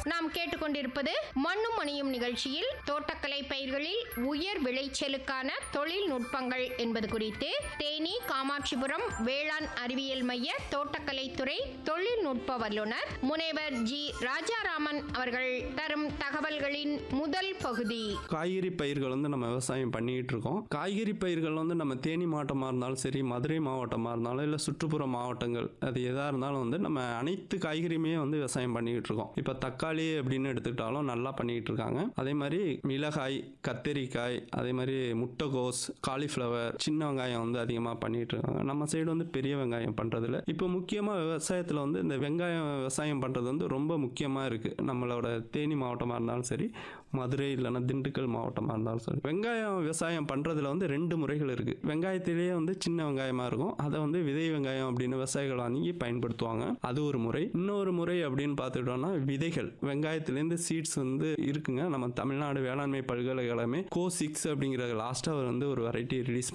நாம் கேட்டுக்கொண்டிருப்பது மண்ணும் மணியும் நிகழ்ச்சியில் தோட்டக்கலை பயிர்களில் உயர் விளைச்சலுக்கான தொழில்நுட்பங்கள் என்பது குறித்து தேனி காமாட்சிபுரம் வேளாண் அறிவியல் மைய தோட்டக்கலைத்துறை தொழில்நுட்ப வல்லுநர் முனைவர் ஜி ராஜாராமன் அவர்கள் தரும் தகவல்களின் முதல் பகுதி காய்கறி பயிர்கள் வந்து நம்ம விவசாயம் பண்ணிக்கிட்டு இருக்கோம் காய்கறி பயிர்கள் வந்து நம்ம தேனி மாவட்டமாக இருந்தாலும் சரி மதுரை மாவட்டமாக இருந்தாலும் இல்லை சுற்றுப்புற மாவட்டங்கள் அது எதாக இருந்தாலும் வந்து நம்ம அனைத்து காய்கறியுமே வந்து விவசாயம் பண்ணிக்கிட்டு இருக்கோம் இப்போ தக்காளி அப்படின்னு எடுத்துக்கிட்டாலும் நல்லா பண்ணிக்கிட்டு இருக்காங்க அதே மாதிரி மிளகாய் கத்தரிக்காய் அதே மாதிரி முட்டைகோஸ் காலிஃப்ளவர் சின்ன வெங்காயம் வந்து அதிகமாக பண்ணிட்டு இருக்காங்க நம்ம சைடு வந்து பெரிய வெங்காயம் பண்ணுறதில்ல இப்போ முக்கியமாக விவசாயத்தில் வந்து இந்த வெங்காயம் விவசாயம் பண்ணுறது வந்து ரொம்ப முக்கியமாக இருக்குது நம்மளோட தேனி மாவட்டமாக இருந்தாலும் சரி மதுரை இல்லைன்னா திண்டுக்கல் மாவட்டமாக இருந்தாலும் சரி வெங்காயம் விவசாயம் பண்ணுறதுல வந்து ரெண்டு முறைகள் இருக்குது வெங்காயத்திலேயே வந்து சின்ன வெங்காயமாக இருக்கும் அதை வந்து விதை வெங்காயம் அப்படின்னு விவசாயிகள் வாங்கி பயன்படுத்துவாங்க அது ஒரு முறை இன்னொரு முறை அப்படின்னு பார்த்துக்கிட்டோம்னா விதைகள் வெங்காயத்துலேருந்து சீட்ஸ் வந்து இருக்குங்க நம்ம தமிழ்நாடு வேளாண்மை பல்கலைக்கழகமே கோ சிக்ஸ் அப்படிங்கிற லாஸ்ட்டாக வந்து ஒரு வெரைட்டி ரிலீஸ்